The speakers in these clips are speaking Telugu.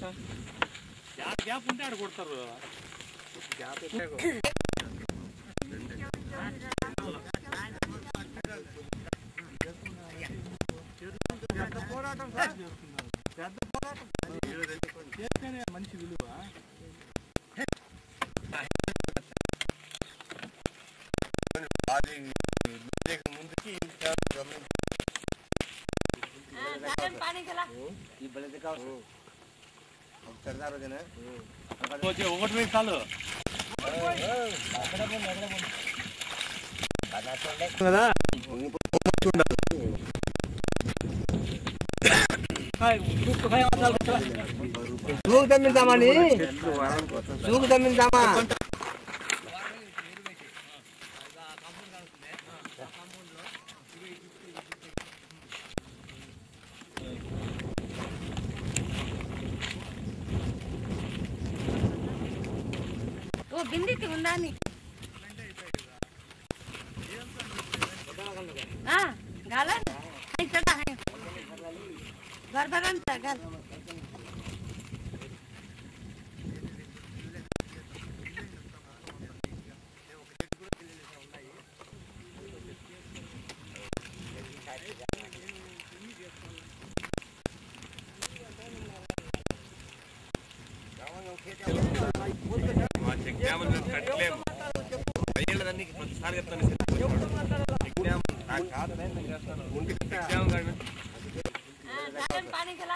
సార్ గ్యాప్ ఉంటే ఆడ కొడతారు చేస్తేనే మంచి విలువ అది ముందుకి ముందుకి ఇంకా గమనించి ఒకసారి రోజున వచ్చే ఒకటి వేసి చాలు కదా సూకు తమ్మిద్దామని సూకు తమ్మిద్దామా ఓ బిందికి ఉందా నీ ఆ, घाला ना नाही चढा आहे भरभरांचा घाल మా చెక్ డ్యామ్ కట్టలేము అయ్యేళ్ళదాన్ని ప్రతిసారి చెప్తాను చెక్ డ్యామ్ నాకు కాదు నేను చేస్తాను ముందుకి చెక్ డ్యామ్ కానీ हा, झालं पाणी गेला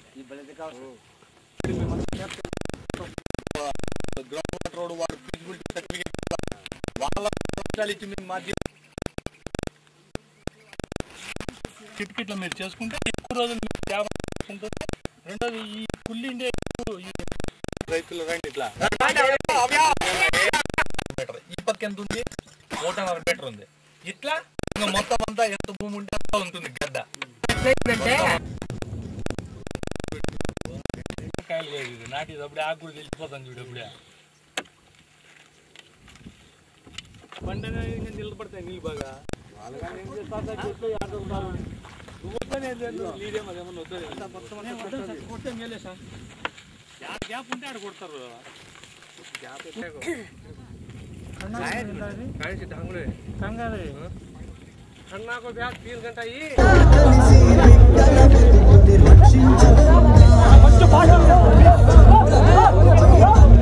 గ్రౌండ్ వాటర్ రోడ్ వాడు ఫీజిబిలిటీ సర్టిఫికేట్ వాళ్ళ పత్రాలు ఇచ్చి మీకు మార్చి కిట్కిట్లో మీరు చేసుకుంటే ఎక్కువ రోజులు మీరు సేవ ఉంటుంది రెండోది ఈ కుళ్ళి ఉండే ఈ రైతులు రండి ఇట్లా మీటర్ ఈ పక్క ఎంత ఉంది ఒకటిన్నర మీటర్ ఉంది ఇట్లా ఇంకా మొత్తం అంతా ఎంత భూమి ఉంటే అంత ఉంటుంది గద్ద కాయలు కాదు ఇది నాటేటప్పుడే ఆకు కూడా తెలిసిపోతాను చూడు ఇప్పుడే పంటనే ఇంకా నిలబడతాయి నీళ్ళు బాగా వాళ్ళగానే ఏం చేస్తారు సార్ చెట్లు ఆటలు ఉన్నారు. నువ్వు వద్దనే ఏం లేదు, నీదేమో అదేమన్నా వద్దనే. కొడితే మేలే సార్ గ్యాప్ గ్యాప్ ఉంటే ఆడ కొడతారు కంగారు నాకు బ్యాగ్ తీరు గంట అయ్యి రక్షించదు